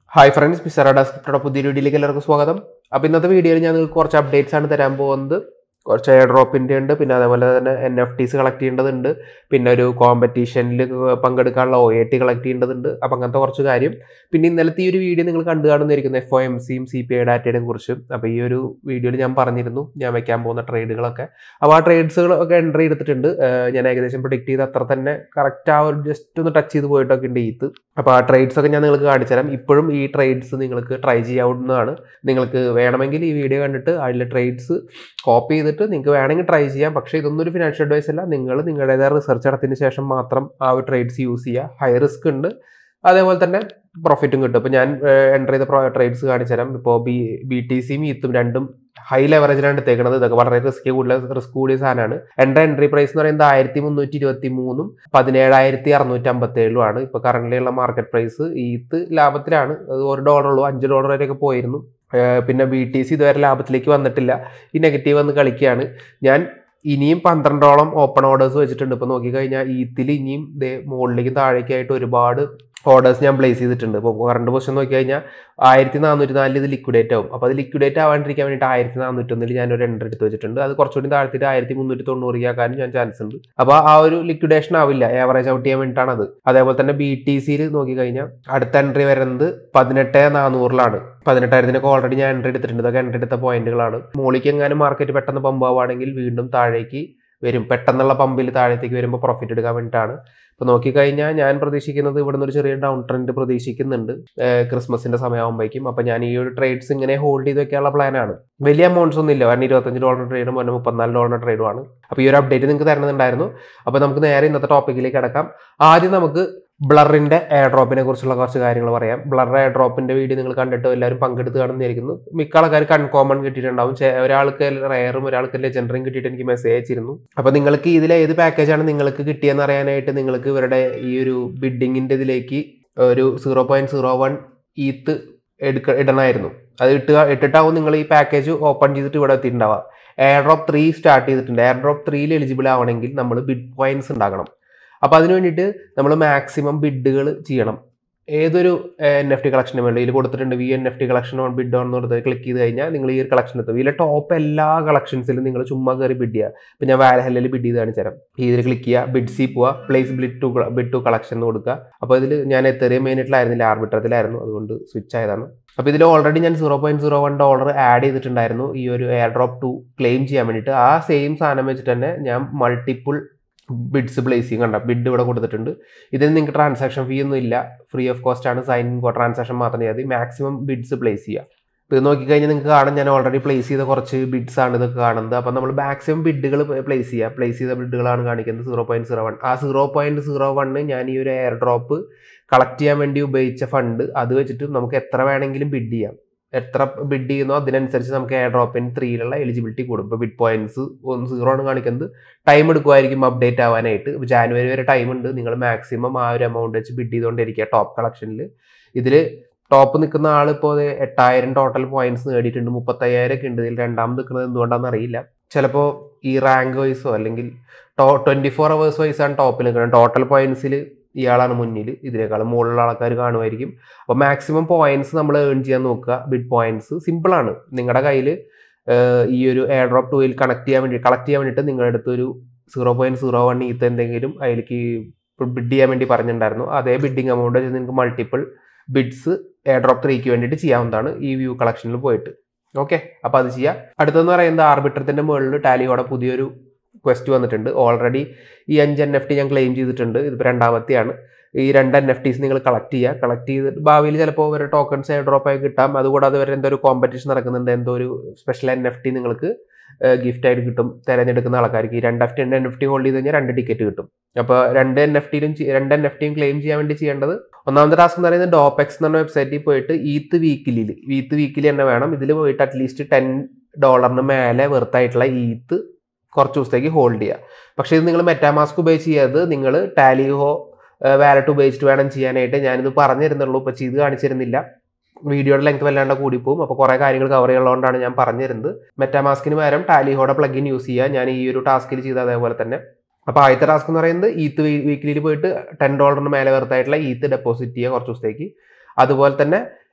hi friends mister ഡാസ്ക്രിപ്റ്റോടെ പുതിയ വീഡിയോയിലേക്ക് എല്ലാവർക്കും സ്വാഗതം അപ്പോൾ ഇന്നത്തെ വീഡിയോയിൽ ഞാൻ നിങ്ങൾക്ക് കുറച്ച് അപ്ഡേറ്റ്സ് ആണ് തരാൻ പോകുന്നത് കുറച്ച് എയർ ഡ്രോപ്പിൻ്റെ ഉണ്ട് പിന്നെ അതേപോലെ തന്നെ എൻ എഫ് ടീസ് കളക്ട് ചെയ്യേണ്ടതുണ്ട് പിന്നെ ഒരു കോമ്പറ്റീഷനിൽ പങ്കെടുക്കാനുള്ള ഒ എ ടി കളക്ട് ചെയ്യേണ്ടതുണ്ട് അപ്പം അങ്ങനത്തെ കുറച്ച് കാര്യം പിന്നെ ഇന്നലത്തെ ഈ ഒരു വീഡിയോ നിങ്ങൾ കണ്ടു കാണുന്നതായിരിക്കും എഫ് ഒ എം സിയും സി പി ഐ ഡാറ്റയുടെയും കുറിച്ച് അപ്പോൾ ഈ ഒരു വീഡിയോയിൽ ഞാൻ പറഞ്ഞിരുന്നു ഞാൻ വെക്കാൻ പോകുന്ന ട്രേഡുകളൊക്കെ അപ്പോൾ ആ ട്രേഡ്സുകളൊക്കെ എൻട്രി എടുത്തിട്ടുണ്ട് ഏഹ് ഞാൻ ഏകദേശം പ്രൊഡിക്റ്റ് ചെയ്ത് അത്ര തന്നെ കറക്റ്റ് ആ ഒരു ജസ്റ്റ് ഒന്ന് ടച്ച് ചെയ്ത് പോയിട്ടൊക്കെ ഉണ്ട് ഈത്ത് അപ്പോൾ ആ ട്രേഡ്സ് ഒക്കെ ഞാൻ നിങ്ങൾക്ക് കാണിച്ചു തരാം ഇപ്പോഴും ഈ ട്രേഡ്സ് നിങ്ങൾക്ക് ട്രൈ ചെയ്യാവുന്നതാണ് നിങ്ങൾക്ക് വേണമെങ്കിൽ ഈ വീഡിയോ കണ്ടിട്ട് അതിലെ ട്രേഡ്സ് കോപ്പി ചെയ്തിട്ട് നിങ്ങൾക്ക് വേണമെങ്കിൽ ട്രൈ ചെയ്യാം പക്ഷേ ഇതൊന്നും ഒരു ഫിനാൻഷ്യൽ അഡ്വൈസ് അല്ല നിങ്ങൾ നിങ്ങളുടേതായ റിസർച്ച് നടത്തിയതിന് ശേഷം മാത്രം ആ ഒരു ട്രേഡ്സ് യൂസ് ചെയ്യുക ഹൈ റിസ്ക് ഉണ്ട് അതേപോലെ തന്നെ പ്രോഫിറ്റും കിട്ടും ഇപ്പോൾ ഞാൻ എൻ്റർ ചെയ്ത ട്രേഡ്സ് കാണിച്ചു തരാം ഇപ്പോൾ ബി ബി ടി സിയും ഈത്തും രണ്ടും ഹൈ ലെവറേജിലാണ് എടുത്തേക്കുന്നത് ഇതൊക്കെ വളരെ റിസ്ക് കൂടുതൽ റിസ്ക് കൂടിയ സാധനമാണ് എൻ്റെ എൻട്രി പ്രൈസ് എന്ന് പറയുന്നത് ആയിരത്തി മുന്നൂറ്റി ഇരുപത്തി മൂന്നും പതിനേഴായിരത്തി അറുന്നൂറ്റി അമ്പത്തി ഏഴും ആണ് ഇപ്പോൾ കറൻ്റ് ഉള്ള മാർക്കറ്റ് പ്രൈസ് ഈത്ത് ലാഭത്തിലാണ് അത് ഒരു ഡോളറുള്ളൂ അഞ്ച് ഡോളർ വരെയൊക്കെ പോയിരുന്നു ഏഹ് പിന്നെ ബി ടി സി ഇതുവരെ ലാഭത്തിലേക്ക് വന്നിട്ടില്ല ഈ നെഗറ്റീവ് വന്ന് കളിക്കുകയാണ് ഞാൻ ഇനിയും പന്ത്രണ്ടോളം ഓപ്പൺ ഓർഡേഴ്സ് വെച്ചിട്ടുണ്ട് ഇപ്പോൾ നോക്കിക്കഴിഞ്ഞാൽ ഈത്തിൽ ഇനിയും ദേ മുകളിലേക്കും താഴേക്കായിട്ട് ഒരുപാട് ഓർഡേഴ്സ് ഞാൻ പ്ലേസ് ചെയ്തിട്ടുണ്ട് ഇപ്പോൾ കറണ്ട് പൊസിഷൻ നോക്കി കഴിഞ്ഞാൽ ആയിരത്തി നാനൂറ്റി നാലിൽ ഇത് ലിക്വിഡേറ്റ് ആവും അപ്പോൾ അത് ലിക്വിഡേറ്റ് ആവാണ്ടിരിക്കാൻ വേണ്ടിയിട്ട് ആയിരത്തി നാനൂറ്റൊന്നിൽ ഞാൻ ഒരു എൻട്രി എടുത്ത് വെച്ചിട്ടുണ്ട് അത് കുറച്ചുകൂടി താഴ്ത്തിയിട്ട് ആയിരത്തി മുന്നൂറ്റി തൊണ്ണൂറ് ആക്കാനും ഞാൻ ചാൻസ് ഉണ്ട് അപ്പോൾ ആ ഒരു ലിക്വിഡേഷൻ ആവില്ല ഏവറേജ് ഔട്ട് ചെയ്യാൻ വേണ്ടിയിട്ടാണ് അത് അതേപോലെ തന്നെ ബി ടി സിയിൽ നോക്കി കഴിഞ്ഞാൽ അടുത്ത എൻട്രി വരുന്നത് പതിനെട്ട് നാനൂറിലാണ് പതിനെട്ടായിരത്തിനൊക്കെ ഓൾറെഡി ഞാൻ എൻട്രി എടുത്തിട്ടുണ്ട് ഇതൊക്കെ എൻട്രി എടുത്ത പോയിന്റുകളാണ് മോളിക്ക് എങ്ങാനും മാർക്കറ്റ് പെട്ടെന്ന് പമ്പ് ആവുകയാണെങ്കിൽ വീണ്ടും താഴേക്ക് വരും പെട്ടെന്നുള്ള പമ്പിൽ താഴത്തേക്ക് വരുമ്പോൾ പ്രോഫിറ്റ് എടുക്കാൻ വേണ്ടിയിട്ടാണ് ഇപ്പോൾ നോക്കിക്കഴിഞ്ഞാൽ ഞാൻ പ്രതീക്ഷിക്കുന്നത് ഇവിടുന്ന് ഒരു ചെറിയ ഡൗൺ ട്രെൻഡ് പ്രതീക്ഷിക്കുന്നുണ്ട് ഏഹ് ക്രിസ്മസിന്റെ സമയമാകുമ്പോഴേക്കും അപ്പോൾ ഞാൻ ഈ ഒരു ട്രേഡ്സ് ഇങ്ങനെ ഹോൾഡ് ചെയ്ത് വെക്കാനുള്ള പ്ലാനാണ് വലിയ എമൗണ്ട്സ് ഒന്നും ഇല്ല കാരണം ഇരുപത്തഞ്ച് ഡോളർ ട്രേഡും പിന്നെ മുപ്പത്തിനാല് ഡോളർ ട്രേഡുമാണ് അപ്പോൾ ഈ ഒരു അപ്ഡേറ്റ് നിങ്ങൾക്ക് തരുന്നുണ്ടായിരുന്നു അപ്പോൾ നമുക്ക് നേരെ ഇന്നത്തെ ടോപ്പിക്കിലേക്ക് കിടക്കാം ആദ്യം നമുക്ക് ബ്ലറിന്റെ എയർ ഡ്രോപ്പിനെ കുറിച്ചുള്ള കുറച്ച് കാര്യങ്ങൾ പറയാം ബ്ലർ എയർ ഡ്രോപ്പിന്റെ വീഡിയോ നിങ്ങൾ കണ്ടിട്ട് എല്ലാവരും പങ്കെടുത്ത് കാണുന്നതായിരിക്കുന്നു മിക്ക ആൾക്കാർക്ക് അൺകോമൺ കിട്ടിയിട്ടുണ്ടാവും ചെ- ഒരാൾക്ക് റയറും ഒരാൾക്ക് ലെജൻഡറിയും കിട്ടിയിട്ട് എനിക്ക് മെസ്സേജ് അയച്ചിരുന്നു അപ്പോൾ നിങ്ങൾക്ക് ഇതിൽ ഏത് പാക്കേജാണ് നിങ്ങൾക്ക് കിട്ടിയെന്ന് അറിയാനായിട്ട് നിങ്ങൾക്ക് ഇവരുടെ ഈ ഒരു ബിഡിങ്ങിന്റെ ഇതിലേക്ക് ഒരു zero point zero one ETH എടുക്ക ഇടണമായിരുന്നു അത് ഇട്ട് ഇട്ടിട്ടാവും നിങ്ങൾ ഈ പാക്കേജ് ഓപ്പൺ ചെയ്തിട്ട് ഇവിടെ എത്തിയിട്ടുണ്ടാവുക എയർ ഡ്രോപ്പ് ത്രീ സ്റ്റാർട്ട് ചെയ്തിട്ടുണ്ട് എയർ ഡ്രോപ്പ് ത്രീയിൽ എലിജിബിൾ ആവണമെങ്കിൽ നമ്മൾ ബിഡ് പോയിന്റ്സ് ഉണ്ടാക്കണം അപ്പോൾ അതിന് വേണ്ടിയിട്ട് നമ്മൾ മാക്സിമം ബിഡുകൾ ചെയ്യണം ഏതൊരു എൻ എഫ് ടി കളക്ഷന് വേണ്ടി ഇതിൽ കൊടുത്തിട്ടുണ്ട് V N F T collection on bid on എന്ന് കൊടുത്ത് ക്ലിക്ക് ചെയ്ത് കഴിഞ്ഞാൽ നിങ്ങൾ ഈ ഒരു കളക്ഷൻ എത്തും ഇതിലെ ടോപ്പ് എല്ലാ കളക്ഷൻസിലും നിങ്ങൾ ചുമ്മാ കയറി ബിഡ് ചെയ്യുക ഇപ്പം ഞാൻ വാലഹല്ലയിൽ ബിഡ് ചെയ്ത് കാണിച്ചു തരാം ഇതിൽ ക്ലിക്ക് ചെയ്യുക ബിഡ് സി പോവുക place bid to bid to collection എന്ന് കൊടുക്കുക അപ്പോൾ ഇതിൽ ഞാൻ എത്രയും മിനിറ്റിലായിരുന്നില്ല ആർബിട്രത്തിലായിരുന്നു അതുകൊണ്ട് സ്വിച്ച് ആയതാണ് അപ്പോൾ ഇതിൽ ഓൾറെഡി ഞാൻ zero point zero one dollar add ചെയ്തിട്ടുണ്ടായിരുന്നു ഈ ഒരു എയർ ഡ്രോപ്പ് ടു ക്ലെയിം ചെയ്യാൻ വേണ്ടിയിട്ട് ആ സെയിം സാധനം വെച്ചിട്ട് തന്നെ ഞാൻ മൾട്ടിപ്പിൾ ബിഡ്സ് പ്ലേസ് ചെയ്യും കണ്ട ബിഡ് ഇവിടെ കൊടുത്തിട്ടുണ്ട് ഇതിന് നിങ്ങൾക്ക് ട്രാൻസാക്ഷൻ ഫീ ഒന്നും ഇല്ല ഫ്രീ ഓഫ് കോസ്റ്റ് ആണ് സൈൻ ട്രാൻസാക്ഷൻ മാത്രം ചെയ്താൽ മതി മാക്സിമം ബിഡ്സ് പ്ലേസ് ചെയ്യുക ഇപ്പോൾ ഇത് നോക്കിക്കഴിഞ്ഞാൽ നിങ്ങൾക്ക് കാണാം ഞാൻ ഓൾറെഡി പ്ലേസ് ചെയ്ത കുറച്ച് ബിഡ്സ് ആണ് ഇതൊക്കെ കാണുന്നത് അപ്പോൾ നമ്മൾ മാക്സിമം ബിഡുകൾ പ്ലേസ് ചെയ്യുക പ്ലേസ് ചെയ്ത ബിഡുകളാണ് കാണിക്കുന്നത് സീറോ പോയിന്റ് സീറോ വൺ ആ സീറോ പോയിന്റ് സീറോ വണ്ണ് ഞാൻ ഈ ഒരു എയർ ഡ്രോപ്പ് കളക്ട് ചെയ്യാൻ വേണ്ടി ഉപയോഗിച്ച ഫണ്ട് അത് വെച്ചിട്ട് നമുക്ക് എത്ര വേണമെങ്കിലും ബിഡ് ചെയ്യാം എത്ര ബിഡ് ചെയ്യുന്നോ അതിനനുസരിച്ച് നമുക്ക് എയർ ഡ്രോപ്പിന് ത്രീയിലുള്ള എലിജിബിലിറ്റി കൂടും ഇപ്പോൾ ബിഡ് പോയിന്റ്സ് ഒന്ന് സീറോ ആണ് കാണിക്കുന്നത് ടൈം എടുക്കുമായിരിക്കും അപ്ഡേറ്റ് ആവാനായിട്ട് ഇപ്പോൾ ജാനുവരി വരെ ടൈം ഉണ്ട് നിങ്ങൾ മാക്സിമം ആ ഒരു എമൗണ്ട് വെച്ച് ബിഡ് ചെയ്തുകൊണ്ടിരിക്കുക ടോപ്പ് കളക്ഷനിൽ ഇതിൽ ടോപ്പ് നിൽക്കുന്ന ആൾ ഇപ്പോൾ എട്ടായിരം ടോട്ടൽ പോയിന്റ്സ് നേടിയിട്ടുണ്ട് മുപ്പത്തയ്യായിരം ഒക്കെ ഉണ്ട് ഇതിൽ രണ്ടാമത് നിൽക്കുന്നത് എന്തുകൊണ്ടാണെന്ന് അറിയില്ല ചിലപ്പോൾ ഈ റാങ്ക് വൈസോ അല്ലെങ്കിൽ ടോ ട്വൻറ്റി ഫോർ അവേഴ്സ് വൈസാണ് ടോപ്പിൽ നിൽക്കുന്നത് ടോട്ടൽ പോയിന്റ്സിൽ ഇയാളാണ് മുന്നിൽ ഇതിനേക്കാളും മുകളിലുള്ള ആൾക്കാർ കാണുമായിരിക്കും അപ്പോൾ മാക്സിമം പോയിന്റ്സ് നമ്മൾ ഏൺ ചെയ്യാൻ നോക്കുക ബിഡ് പോയിന്റ്സ് സിമ്പിളാണ് നിങ്ങളുടെ കയ്യിൽ ഈ ഒരു എയർ ഡ്രോപ്പ് ടൂയിൽ കണക്ട് ചെയ്യാൻ വേണ്ടി കളക്ട് ചെയ്യാൻ വേണ്ടിയിട്ട് നിങ്ങളുടെ അടുത്ത് ഒരു zero point zero one ETH എന്തെങ്കിലും അതിലേക്ക് ബിഡ് ചെയ്യാൻ വേണ്ടി പറഞ്ഞിട്ടുണ്ടായിരുന്നു അതേ ബിഡിങ് എമൗണ്ട് വെച്ച് നിങ്ങൾക്ക് മൾട്ടിപ്പിൾ ബിഡ്സ് എയർ ഡ്രോപ്പ് ത്രീക്ക് വേണ്ടിയിട്ട് ചെയ്യാവുന്നതാണ് ഈ വ്യൂ കളക്ഷനിൽ പോയിട്ട് ഓക്കെ അപ്പോൾ അത് ചെയ്യാം അടുത്തെന്ന് പറയുന്നത് ആർബിട്രത്തിൻ്റെ മുകളിൽ ടാലിയോടെ പുതിയൊരു ക്വസ്റ്റ് വന്നിട്ടുണ്ട് ഓൾറെഡി ഈ അഞ്ച് എൻ എഫ് ടി ഞാൻ ക്ലെയിം ചെയ്തിട്ടുണ്ട് ഇതിപ്പോൾ രണ്ടാമത്തെയാണ് ഈ രണ്ട് എൻ എഫ് ടീസ് നിങ്ങൾ കളക്ട് ചെയ്യുക കളക്ട് ചെയ്തിട്ട് ഭാവിയിൽ ചിലപ്പോൾ ഒരു ടോക്കൺസ് ഡ്രോപ്പ് ആയി കിട്ടാം അതുകൂടാതെ വരെ എന്തോ ഒരു കോമ്പറ്റീഷൻ നടക്കുന്നുണ്ട് എന്തോ ഒരു സ്പെഷ്യൽ എൻ എഫ് ടി നിങ്ങൾക്ക് ഗിഫ്റ്റ് ആയിട്ട് കിട്ടും തിരഞ്ഞെടുക്കുന്ന ആൾക്കാർക്ക് ഈ രണ്ട് F T N F T hold ചെയ്ത് കഴിഞ്ഞാൽ രണ്ട് ടിക്കറ്റ് കിട്ടും അപ്പോൾ രണ്ട് എൻ എഫ് ടിയിലും രണ്ട് എൻ എഫ് ടിയും ക്ലെയിം ചെയ്യാൻ വേണ്ടി ചെയ്യേണ്ടത് ഒന്നാമത്തെ ടാസ്ക് എന്ന് പറയുന്നത് ഡോപ്പെക്സ് എന്ന് പറഞ്ഞ വെബ്സൈറ്റിൽ പോയിട്ട് ഈത്ത് വീക്കിലിൽ ഈത്ത് വീക്കിലി തന്നെ വേണം ഇതിൽ പോയിട്ട് അറ്റ്ലീസ്റ്റ് ടെൻ ഡോളറിന് മേലെ വെറുത്തായിട്ടുള്ള ഈത്ത് കുറച്ച് ദിവസത്തേക്ക് ഹോൾഡ് ചെയ്യുക പക്ഷേ ഇത് നിങ്ങൾ മെറ്റാമാസ്ക് ഉപയോഗിച്ച് ചെയ്യാതെ നിങ്ങൾ ടാലിഹോ വാലറ്റ് ഉപയോഗിച്ചിട്ട് വേണം ചെയ്യാനായിട്ട് ഞാനിത് പറഞ്ഞു തരുന്നുള്ളൂ ഇപ്പോൾ ചെയ്ത് കാണിച്ചിരുന്നില്ല വീഡിയോയുടെ ലെങ്ത് വല്ലാണ്ട് കൂടിപ്പോവും അപ്പോൾ കുറേ കാര്യങ്ങൾ കവർ ചെയ്യുന്നതുകൊണ്ടാണ് ഞാൻ പറഞ്ഞു തരുന്നത് മെറ്റാമാസ്കിന് പകരം ടാലിഹോടെ പ്ലഗിൻ യൂസ് ചെയ്യുക ഞാൻ ഈ ഒരു ടാസ്കിൽ ചെയ്ത അതേപോലെ തന്നെ അപ്പോൾ ആദ്യത്തെ ടാസ്ക് എന്ന് പറയുന്നത് ഈത്ത് വീക്കിലിയിൽ പോയിട്ട് ടെൻ ഡോളറിന് മേലെ വെറുതായിട്ടുള്ള ഈത്ത് ഡെപ്പോസിറ്റ് ചെയ്യുക കുറച്ച് ദിവസത്തേക്ക് അതുപോലെ തന്നെ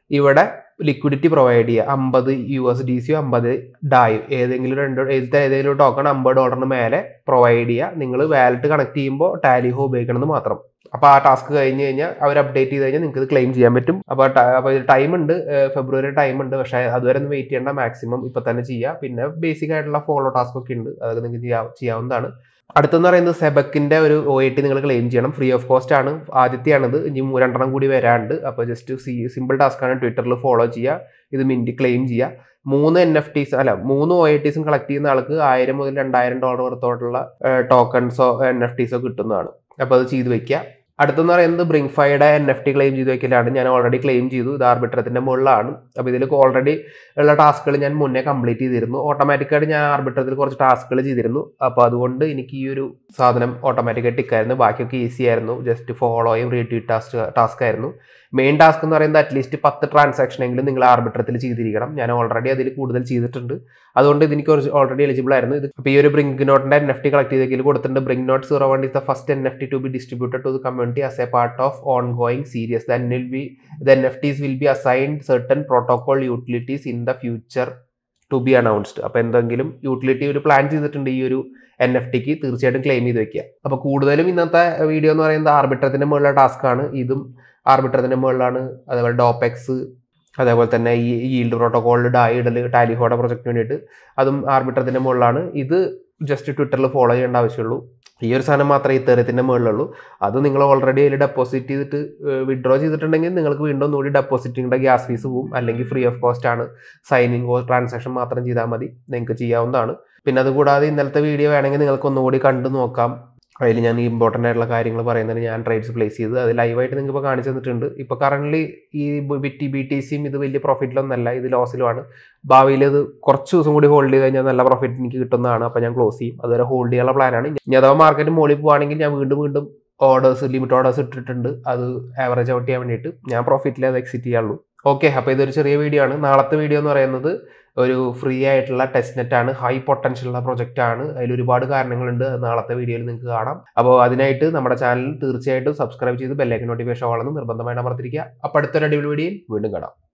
ഇവിടെ ലിക്വിഡിറ്റി പ്രൊവൈഡ് ചെയ്യുക അമ്പത് യു എസ് ഡി സിയോ അമ്പത് ഡായോ ഏതെങ്കിലും രണ്ട് ഏതിലത്തെ ഏതെങ്കിലും ടോക്കൺ അമ്പത് ഡോളറിന് മേലെ പ്രൊവൈഡ് ചെയ്യുക നിങ്ങൾ വാലറ്റ് കണക്ട് ചെയ്യുമ്പോൾ ടാലിഹോ ഉപയോഗിക്കണമെന്ന് മാത്രം അപ്പോൾ ആ ടാസ്ക് കഴിഞ്ഞ് കഴിഞ്ഞാൽ അവർ അപ്ഡേറ്റ് ചെയ്ത് കഴിഞ്ഞാൽ നിങ്ങൾക്ക് ഇത് ക്ലെയിം ചെയ്യാൻ പറ്റും അപ്പോൾ അപ്പോൾ ടൈം ഉണ്ട് ഫെബ്രുവരി ടൈം ഉണ്ട് പക്ഷേ അതുവരെ ഒന്ന് വെയിറ്റ് ചെയ്യേണ്ട മാക്സിമം ഇപ്പം തന്നെ ചെയ്യുക പിന്നെ ബേസിക് ആയിട്ടുള്ള ഫോളോ ടാസ്ക് ഒക്കെ ഉണ്ട് അതൊക്കെ നിങ്ങൾക്ക് ചെയ്യാ ചെയ്യാവുന്നതാണ് അടുത്തെന്ന് പറയുന്നത് സെബക്കിന്റെ ഒരു ഒ ഐ ടി നിങ്ങൾ ക്ലെയിം ചെയ്യണം ഫ്രീ ഓഫ് കോസ്റ്റ് ആണ് ആദ്യത്തെയാണിത് ഇനി മൂ- രണ്ടെണ്ണം കൂടി വരാണ്ട് അപ്പോൾ ജസ്റ്റ് സി സിമ്പിൾ ടാസ്ക് ആണ് ട്വിറ്ററിൽ ഫോളോ ചെയ്യുക ഇത് മിൻറ്റ് ക്ലെയിം ചെയ്യുക മൂന്ന് എൻ എഫ് ടീസ് അല്ല മൂന്ന് ഒ ഐ ടീസും കളക്ട് ചെയ്യുന്ന ആൾക്ക് ആയിരം മുതൽ രണ്ടായിരം ഡോളർ വർത്തോട്ടുള്ള ടോക്കൺസോ എൻ എഫ് ടീസോ കിട്ടുന്നതാണ് അപ്പോൾ അത് ചെയ്ത് വെക്കുക അടുത്തെന്ന് പറയുന്നത് ബ്രിങ് ഫൈയുടെ എൻ എഫ് ടി ക്ലെയിം ചെയ്ത് വെക്കലാണ് ഞാൻ ഓൾറെഡി ക്ലെയിം ചെയ്തു ഇത് ആർബിട്രത്തിന്റെ മുകളിലാണ് അപ്പോൾ ഇതിൽ ഓൾറെഡി ഉള്ള ടാസ്കുകൾ ഞാൻ മുന്നേ കംപ്ലീറ്റ് ചെയ്തിരുന്നു ഓട്ടോമാറ്റിക്കായിട്ട് ഞാൻ ആർബിട്രത്തിൽ കുറച്ച് ടാസ്കുകൾ ചെയ്തിരുന്നു അപ്പോൾ അതുകൊണ്ട് എനിക്ക് ഈ ഒരു സാധനം ഓട്ടോമാറ്റിക്കായിട്ട് ടിക്കായിരുന്നു ബാക്കിയൊക്കെ ഈസി ആയിരുന്നു ജസ്റ്റ് ഫോളോയും റീട്വീറ്റ് ടാസ്ക് ടാസ്ക് ആയിരുന്നു മെയിൻ ടാസ്ക് എന്ന് പറയുന്നത് അറ്റ്ലീസ്റ്റ് പത്ത് ട്രാൻസാക്ഷൻ എങ്കിലും നിങ്ങൾ ആർബിട്രത്തിൽ ചെയ്തിരിക്കണം ഞാൻ ഓൾറെഡി അതിൽ കൂടുതൽ ചെയ്തിട്ടുണ്ട് അതുകൊണ്ട് ഇതെനിക്ക് കുറച്ച് ഓൾറെഡി എലിജിബിൾ ആയിരുന്നു ഇത് ഇപ്പോൾ ഈ ഒരു ബ്രിങ്ക് നോട്ടിന്റെ എൻ എഫ് ടി കളക്ട് ചെയ്തെങ്കിൽ കൊടുത്തിട്ടുണ്ട് Brink note zero one is the first N F T to be distributed to the community as a part of ongoing series then will be the N F Ts will be assigned certain protocol utilities in the future to be announced അപ്പോൾ എന്തെങ്കിലും utility ഒരു plan ചെയ്തിട്ടുണ്ട് ഈ ഒരു N F ടിക്ക് തീർച്ചയായിട്ടും claim ചെയ്ത് വെക്കുക അപ്പോൾ കൂടുതലും ഇന്നത്തെ വീഡിയോ എന്ന് പറയുന്നത് ആർബിട്രത്തിന്റെ മുകളിലുള്ള ടാസ്ക് ആണ് ഇതും ആർബിട്രത്തിന്റെ മുകളിലാണ് അതേപോലെ ഡോപ്പെക്സ് അതേപോലെ തന്നെ ഈ ഈൽഡ് പ്രോട്ടോകോളിൽ ഡായി ഇടൽ ടാലിഹോയുടെ പ്രൊജക്ടിന് വേണ്ടിയിട്ട് അതും ആർബിട്രത്തിന്റെ മുകളിലാണ് ഇത് ജസ്റ്റ് ട്വിറ്ററിൽ ഫോളോ ചെയ്യേണ്ട ആവശ്യമുള്ളൂ ഈ ഒരു സാധനം മാത്രമേ ഇത്തരത്തിന്റെ മുകളിലുള്ളൂ അത് നിങ്ങൾ ഓൾറെഡി അതിൽ ഡെപ്പോസിറ്റ് ചെയ്തിട്ട് വിഡ്രോ ചെയ്തിട്ടുണ്ടെങ്കിൽ നിങ്ങൾക്ക് വീണ്ടും ഒന്നുകൂടി ഡെപ്പോസിറ്റിങ്ങിൻ്റെ ഗ്യാസ് ഫീസ് പോകും അല്ലെങ്കിൽ ഫ്രീ ഓഫ് കോസ്റ്റ് ആണ് സൈനിങ് ട്രാൻസാക്ഷൻ മാത്രം ചെയ്താൽ മതി നിങ്ങൾക്ക് ചെയ്യാവുന്നതാണ് പിന്നെ അതുകൂടാതെ ഇന്നലത്തെ വീഡിയോ വേണമെങ്കിൽ നിങ്ങൾക്ക് ഒന്നുകൂടി കണ്ടു നോക്കാം അതിൽ ഞാൻ ഇമ്പോർട്ടൻ്റ് ആയിട്ടുള്ള കാര്യങ്ങൾ പറയുന്നതിന് ഞാൻ ട്രേഡ്സ് പ്ലേസ് ചെയ്ത് അത് ലൈവായിട്ട് നിങ്ങൾക്ക് ഇപ്പോൾ കാണിച്ചു തന്നിട്ടുണ്ട് ഇപ്പോൾ കറൻ്റ് ഈ ബിറ്റി ബി ടി സിയും ഇത് വലിയ പ്രോഫിറ്റിലൊന്നല്ല ഇത് ലോസിലുമാണ് ഭാവിയിൽ ഇത് കുറച്ച് ദിവസം കൂടി ഹോൾഡ് ചെയ്ത് കഴിഞ്ഞാൽ നല്ല പ്രോഫിറ്റ് എനിക്ക് കിട്ടുന്നതാണ് അപ്പോൾ ഞാൻ ക്ലോസ് ചെയ്യും അതുവരെ ഹോൾഡ് ചെയ്യാനുള്ള പ്ലാനാണ് ഇനി അഥവാ മാർക്കറ്റ് മുകളിൽ പോവുകയാണെങ്കിൽ ഞാൻ വീണ്ടും വീണ്ടും ഓർഡേഴ്സ് ലിമിറ്റ് ഓർഡേഴ്സ് ഇട്ടിട്ടുണ്ട് അത് ആവറേജ് ഔട്ട് ചെയ്യാൻ വേണ്ടിയിട്ട് ഞാൻ പ്രോഫിറ്റിൽ അത് എക്സിറ്റ് ചെയ്യാറുള്ളൂ ഓക്കെ അപ്പോൾ ഇതൊരു ചെറിയ വീഡിയോ ആണ് നാളത്തെ വീഡിയോ എന്ന് പറയുന്നത് ഒരു ഫ്രീ ആയിട്ടുള്ള ടെസ്റ്റ് നെറ്റ് ആണ് ഹൈ പൊട്ടൻഷ്യൽ ഉള്ള പ്രൊജക്റ്റ് ആണ് അതിൽ ഒരുപാട് കാരണങ്ങളുണ്ട് അത് നാളത്തെ വീഡിയോയിൽ നിങ്ങൾക്ക് കാണാം അപ്പോൾ അതിനായിട്ട് നമ്മുടെ ചാനൽ തീർച്ചയായിട്ടും സബ്സ്ക്രൈബ് ചെയ്ത് ബെല്ലൈക്കൻ നോട്ടിഫിക്കേഷൻ ആണെന്ന് നിർബന്ധമായിട്ട് അമർത്തിരിക്കുക അപ്പോൾ അടുത്തൊരു അടിപൊളി വീഡിയോയിൽ വീണ്ടും കാണാം